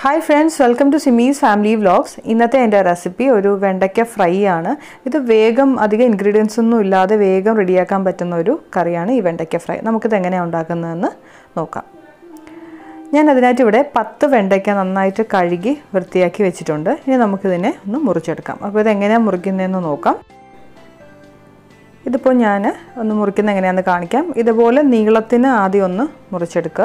hi friends welcome to Simi's family vlogs ഇന്നത്തെ എൻ്റെ recipe ഒരു വെണ്ടയ്ക്ക ഫ്രൈ ആണ് ഇത് വേഗം അധികം ഇൻഗ്രീഡിയൻസ് ഒന്നും ഇല്ലാതെ വേഗം റെഡിയാക്കാൻ പറ്റുന്ന ഒരു കറിയാണ് ഈ വെണ്ടയ്ക്ക ഫ്രൈ നമുക്കിത് എങ്ങനെയാണ് ഉണ്ടാക്കുന്നതെന്ന് നോക്കാം ഞാൻ അതിനായിട്ട് ഇവിടെ പത്ത് വെണ്ടയ്ക്ക നന്നായിട്ട് കഴുകി വൃത്തിയാക്കി വെച്ചിട്ടുണ്ട് ഇനി നമുക്കിതിനെ ഒന്ന് മുറിച്ചെടുക്കാം അപ്പോൾ ഇത് എങ്ങനെയാണ് മുറിക്കുന്നതെന്ന് നോക്കാം ഇതിപ്പോൾ ഞാൻ ഒന്ന് മുറിക്കുന്ന എങ്ങനെയാണെന്ന് കാണിക്കാം ഇതുപോലെ നീളത്തിന് ആദ്യം ഒന്ന് മുറിച്ചെടുക്കുക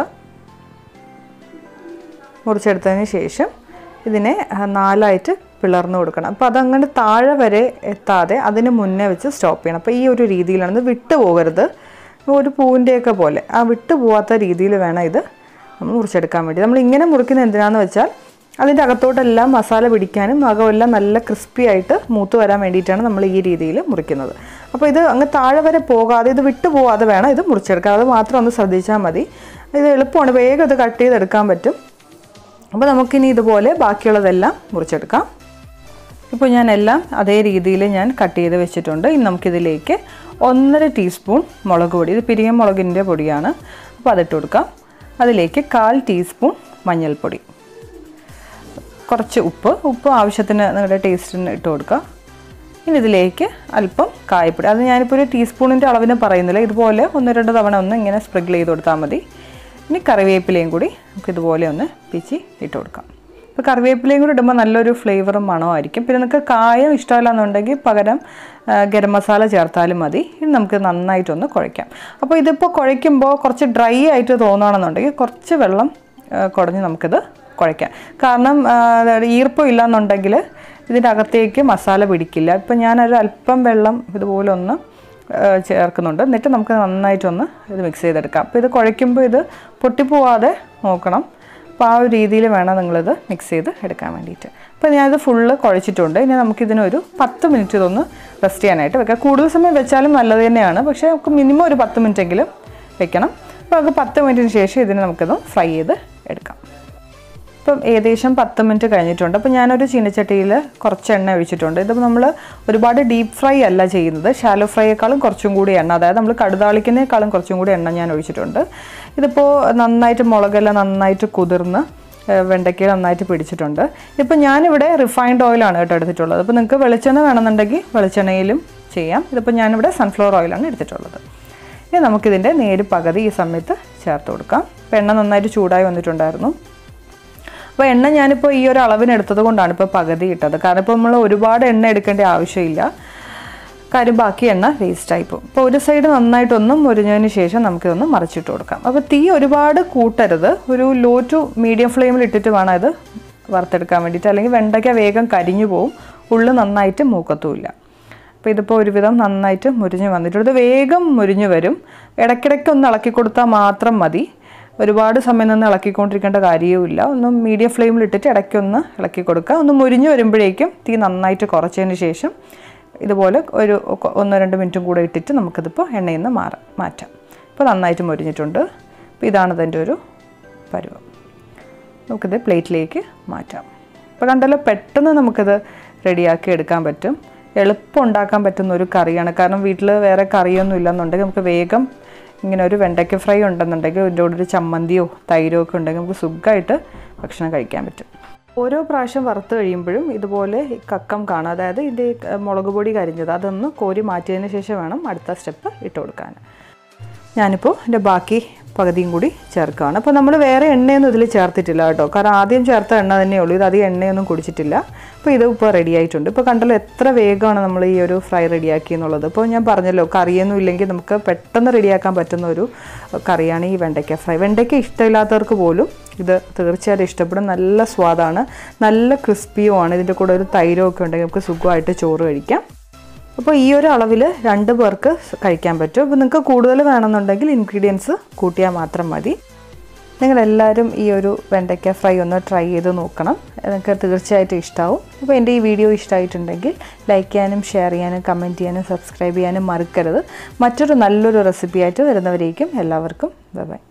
മുറിച്ചെടുത്തതിന് ശേഷം ഇതിനെ നാലായിട്ട് പിളർന്നു കൊടുക്കണം അപ്പോൾ അതങ്ങനെ താഴെ വരെ എത്താതെ അതിന് മുന്നേ വെച്ച് സ്റ്റോപ്പ് ചെയ്യണം അപ്പോൾ ഈ ഒരു രീതിയിലാണ് ഇത് വിട്ടു പോകരുത് ഒരു പൂവിൻ്റെയൊക്കെ പോലെ ആ വിട്ടു പോവാത്ത രീതിയിൽ വേണം ഇത് നമ്മൾ മുറിച്ചെടുക്കാൻ വേണ്ടി നമ്മൾ ഇങ്ങനെ മുറിക്കുന്നത് എന്തിനാണെന്ന് വെച്ചാൽ അതിൻ്റെ അകത്തോട്ടെല്ലാം മസാല പിടിക്കാനും അകമെല്ലാം നല്ല ക്രിസ്പി ആയിട്ട് മൂത്ത് വരാൻ വേണ്ടിയിട്ടാണ് നമ്മൾ ഈ രീതിയിൽ മുറിക്കുന്നത് അപ്പോൾ ഇത് അങ്ങ് താഴെ വരെ പോകാതെ ഇത് വിട്ടു പോകാതെ വേണം ഇത് മുറിച്ചെടുക്കാൻ അത് മാത്രം ഒന്ന് ശ്രദ്ധിച്ചാൽ മതി ഇത് എളുപ്പമാണ് വേഗം ഇത് കട്ട് ചെയ്തെടുക്കാൻ പറ്റും അപ്പോൾ നമുക്കിനി ഇതുപോലെ ബാക്കിയുള്ളതെല്ലാം മുറിച്ചെടുക്കാം ഇപ്പോൾ ഞാൻ എല്ലാം അതേ രീതിയിൽ ഞാൻ കട്ട് ചെയ്ത് വെച്ചിട്ടുണ്ട് ഇനി നമുക്കിതിലേക്ക് ഒന്നര ടീസ്പൂൺ മുളക് പൊടി ഇത് പിരിയ മുളകിൻ്റെ പൊടിയാണ് അപ്പോൾ അതിട്ട് കൊടുക്കാം അതിലേക്ക് കാൽ ടീസ്പൂൺ മഞ്ഞൾപ്പൊടി കുറച്ച് ഉപ്പ് ഉപ്പ് ആവശ്യത്തിന് നിങ്ങളുടെ ടേസ്റ്റിന് ഇട്ട് കൊടുക്കുക ഇനി ഇതിലേക്ക് അല്പം കായപ്പൊടി അത് ഞാനിപ്പോൾ ഒരു ടീസ്പൂണിൻ്റെ അളവിന് പറയുന്നില്ല ഇതുപോലെ ഒന്ന് രണ്ട് തവണ ഒന്ന് ഇങ്ങനെ സ്പ്രിങ്കിൾ ചെയ്ത് കൊടുത്താൽ മതി ഇനി കറിവേപ്പിലയും കൂടി നമുക്ക് ഇതുപോലെ ഒന്ന് പിച്ചി ഇട്ട് കൊടുക്കാം ഇപ്പോൾ കറിവേപ്പിലയും കൂടി ഇടുമ്പോൾ നല്ലൊരു ഫ്ലേവറും മണമായിരിക്കും പിന്നെ നിങ്ങൾക്ക് കായം ഇഷ്ടമല്ല എന്നുണ്ടെങ്കിൽ പകരം ഗരം മസാല ചേർത്താലും മതി ഇനി നമുക്ക് നന്നായിട്ടൊന്ന് കുഴയ്ക്കാം അപ്പോൾ ഇതിപ്പോൾ കുഴയ്ക്കുമ്പോൾ കുറച്ച് ഡ്രൈ ആയിട്ട് തോന്നുകയാണെന്നുണ്ടെങ്കിൽ കുറച്ച് വെള്ളം കുടഞ്ഞ് നമുക്കിത് കുഴയ്ക്കാം കാരണം ഈർപ്പം ഇല്ലയെന്നുണ്ടെങ്കിൽ ഇതിൻ്റെ അകത്തേക്ക് മസാല പിടിക്കില്ല ഇപ്പം ഞാനൊരു അല്പം വെള്ളം ഇതുപോലെ ഒന്ന് ചേർക്കുന്നുണ്ട് എന്നിട്ട് നമുക്ക് നന്നായിട്ടൊന്ന് ഇത് മിക്സ് ചെയ്തെടുക്കാം അപ്പോൾ ഇത് കുഴയ്ക്കുമ്പോൾ ഇത് പൊട്ടിപ്പോവാതെ നോക്കണം അപ്പോൾ ആ ഒരു രീതിയിൽ വേണം നിങ്ങളിത് മിക്സ് ചെയ്ത് എടുക്കാൻ വേണ്ടിയിട്ട് അപ്പോൾ ഞാനിത് ഫുള്ള് കുഴച്ചിട്ടുണ്ട് ഇനി നമുക്കിതിനൊരു പത്ത് മിനിറ്റ് ഇതൊന്ന് റെസ്റ്റ് ചെയ്യാനായിട്ട് വെക്കാം കൂടുതൽ സമയം വെച്ചാലും നല്ലത് തന്നെയാണ് പക്ഷേ നമുക്ക് മിനിമം ഒരു പത്ത് മിനിറ്റെങ്കിലും വെക്കണം അപ്പോൾ നമുക്ക് പത്ത് മിനിറ്റിന് ശേഷം ഇതിനെ നമുക്കിത് ഫ്രൈ ചെയ്ത് എടുക്കാം ഇപ്പം ഏകദേശം പത്ത് മിനിറ്റ് കഴിഞ്ഞിട്ടുണ്ട് അപ്പോൾ ഞാനൊരു ചീനച്ചട്ടിയിൽ കുറച്ച് എണ്ണ ഒഴിച്ചിട്ടുണ്ട് ഇതിപ്പോൾ നമ്മൾ ഒരുപാട് ഡീപ്പ് ഫ്രൈ അല്ല ചെയ്യുന്നത് ഷാലോ ഫ്രൈയേക്കാളും കുറച്ചും കൂടി എണ്ണ അതായത് നമ്മൾ കടുതാളിക്കുന്നേക്കാളും കുറച്ചും കൂടി എണ്ണ ഞാൻ ഒഴിച്ചിട്ടുണ്ട് ഇതിപ്പോൾ നന്നായിട്ട് മുളകെല്ലാം നന്നായിട്ട് കുതിർന്ന് വെണ്ടയ്ക്ക നന്നായിട്ട് പിടിച്ചിട്ടുണ്ട് ഇപ്പോൾ ഞാനിവിടെ റിഫൈൻഡ് ഓയിലാണ് കേട്ടോ എടുത്തിട്ടുള്ളത് അപ്പോൾ നിങ്ങൾക്ക് വെളിച്ചെണ്ണ വേണമെന്നുണ്ടെങ്കിൽ വെളിച്ചെണ്ണയിലും ചെയ്യാം ഇതിപ്പോൾ ഞാനിവിടെ സൺഫ്ലവർ ഓയിലാണ് എടുത്തിട്ടുള്ളത് ഇനി നമുക്കിതിൻ്റെ നേര് പകുതി ഈ സമയത്ത് ചേർത്ത് കൊടുക്കാം അപ്പോൾ എണ്ണ നന്നായിട്ട് ചൂടായി വന്നിട്ടുണ്ടായിരുന്നു അപ്പോൾ എണ്ണ ഞാനിപ്പോൾ ഈ ഒരു അളവിന് എടുത്തത് കൊണ്ടാണ് ഇപ്പോൾ പകുതി ഇട്ടത് കാരണം ഇപ്പോൾ നമ്മൾ ഒരുപാട് എണ്ണ എടുക്കേണ്ട ആവശ്യമില്ല കാര്യം ബാക്കി എണ്ണ വേസ്റ്റായി പോകും അപ്പോൾ ഒരു സൈഡ് നന്നായിട്ടൊന്ന് മുരിഞ്ഞതിന് ശേഷം നമുക്കിതൊന്ന് മറിച്ചിട്ട് കൊടുക്കാം അപ്പോൾ തീ ഒരുപാട് കൂട്ടരുത് ഒരു ലോ ടു മീഡിയം ഫ്ലെയിമിൽ ഇട്ടിട്ട് വേണം ഇത് വറുത്തെടുക്കാൻ വേണ്ടിയിട്ട് അല്ലെങ്കിൽ വെണ്ടയ്ക്ക വേഗം കരിഞ്ഞു പോവും ഉള്ളു നന്നായിട്ട് മൂക്കത്തുമില്ല അപ്പോൾ ഇതിപ്പോൾ ഒരുവിധം നന്നായിട്ട് മുരിഞ്ഞ് വന്നിട്ടുണ്ട് ഇത് വേഗം മുരിഞ്ഞ് വരും ഇടയ്ക്കിടയ്ക്ക് ഒന്ന് ഇളക്കി കൊടുത്താൽ മാത്രം മതി ഒരുപാട് സമയം നിന്ന് ഇളക്കിക്കൊണ്ടിരിക്കേണ്ട കാര്യവുമില്ല ഒന്ന് മീഡിയം ഫ്ലെയിമിൽ ഇട്ടിട്ട് ഇടയ്ക്കൊന്ന് ഇളക്കി കൊടുക്കുക ഒന്ന് മുരിഞ്ഞ് വരുമ്പോഴേക്കും തീ നന്നായിട്ട് കുറച്ചതിന് ശേഷം ഇതുപോലെ ഒരു ഒന്ന് രണ്ട് മിനിറ്റും കൂടെ ഇട്ടിട്ട് നമുക്കിതിപ്പോൾ എണ്ണയിൽ നിന്ന് മാറാം മാറ്റാം ഇപ്പോൾ നന്നായിട്ട് മുരിഞ്ഞിട്ടുണ്ട് അപ്പോൾ ഇതാണ് ഇതിൻ്റെ ഒരു പരുവം നമുക്കിത് പ്ലേറ്റിലേക്ക് മാറ്റാം ഇപ്പോൾ കണ്ടല്ലോ പെട്ടെന്ന് നമുക്കിത് റെഡിയാക്കി എടുക്കാൻ പറ്റും എളുപ്പം ഉണ്ടാക്കാൻ പറ്റുന്ന ഒരു കറിയാണ് കാരണം വീട്ടിൽ വേറെ കറിയൊന്നും ഇല്ലെന്നുണ്ടെങ്കിൽ നമുക്ക് വേഗം ഇങ്ങനെ ഒരു വെണ്ടയ്ക്ക ഫ്രൈ ഉണ്ടെന്നുണ്ടെങ്കിൽ ഇതിൻ്റെ കൂടെ ഒരു ചമ്മന്തിയോ തൈരോ ഒക്കെ ഉണ്ടെങ്കിൽ നമുക്ക് സുഖമായിട്ട് ഭക്ഷണം കഴിക്കാൻ പറ്റും ഓരോ പ്രാവശ്യം വറുത്ത് കഴിയുമ്പോഴും ഇതുപോലെ കക്കം കാണാം അതായത് ഇതിൻ്റെ മുളക് പൊടി കരിഞ്ഞത് അതൊന്ന് കോരി മാറ്റിയതിന് ശേഷം വേണം അടുത്ത സ്റ്റെപ്പ് ഇട്ട് കൊടുക്കാൻ ഞാനിപ്പോൾ എൻ്റെ ബാക്കി പകുതിയും കൂടി ചേർക്കുകയാണ് അപ്പോൾ നമ്മൾ വേറെ എണ്ണയൊന്നും ഇതിൽ ചേർത്തിട്ടില്ല കേട്ടോ കാരണം ആദ്യം ചേർത്ത എണ്ണ തന്നെയുള്ളൂ ഇത് അധികം എണ്ണയൊന്നും കുടിച്ചിട്ടില്ല അപ്പോൾ ഇത് ഇപ്പോൾ റെഡി ആയിട്ടുണ്ട് ഇപ്പോൾ കണ്ടല്ലോ എത്ര വേഗമാണ് നമ്മൾ ഈ ഒരു ഫ്രൈ റെഡിയാക്കി എന്നുള്ളത് ഇപ്പോൾ ഞാൻ പറഞ്ഞല്ലോ കറിയൊന്നും ഇല്ലെങ്കിൽ നമുക്ക് പെട്ടെന്ന് റെഡിയാക്കാൻ പറ്റുന്ന ഒരു കറിയാണ് ഈ വെണ്ടയ്ക്ക ഫ്രൈ വെണ്ടയ്ക്ക ഇഷ്ടമില്ലാത്തവർക്ക് പോലും ഇത് തീർച്ചയായിട്ടും ഇഷ്ടപ്പെടും നല്ല സ്വാദാണ് നല്ല ക്രിസ്പിയുമാണ് ഇതിൻ്റെ കൂടെ ഒരു തൈരോ ഒക്കെ ഉണ്ടെങ്കിൽ നമുക്ക് സുഖമായിട്ട് ചോറ് കഴിക്കാം അപ്പോൾ ഈ ഒരു അളവിൽ രണ്ട് പേർക്ക് കഴിക്കാൻ പറ്റും അപ്പോൾ നിങ്ങൾക്ക് കൂടുതൽ വേണമെന്നുണ്ടെങ്കിൽ ഇൻഗ്രീഡിയൻസ് കൂട്ടിയാൽ മാത്രം മതി നിങ്ങളെല്ലാവരും ഈ ഒരു വെണ്ടയ്ക്ക ഫ്രൈ ഒന്ന് ട്രൈ ചെയ്ത് നോക്കണം നിങ്ങൾക്ക് തീർച്ചയായിട്ടും ഇഷ്ടമാവും അപ്പോൾ എൻ്റെ ഈ വീഡിയോ ഇഷ്ടമായിട്ടുണ്ടെങ്കിൽ ലൈക്ക് ചെയ്യാനും ഷെയർ ചെയ്യാനും കമൻറ്റ് ചെയ്യാനും സബ്സ്ക്രൈബ് ചെയ്യാനും മറക്കരുത് മറ്റൊരു നല്ലൊരു റെസിപ്പി ആയിട്ട് വരുന്നവരേക്കും എല്ലാവർക്കും ബൈ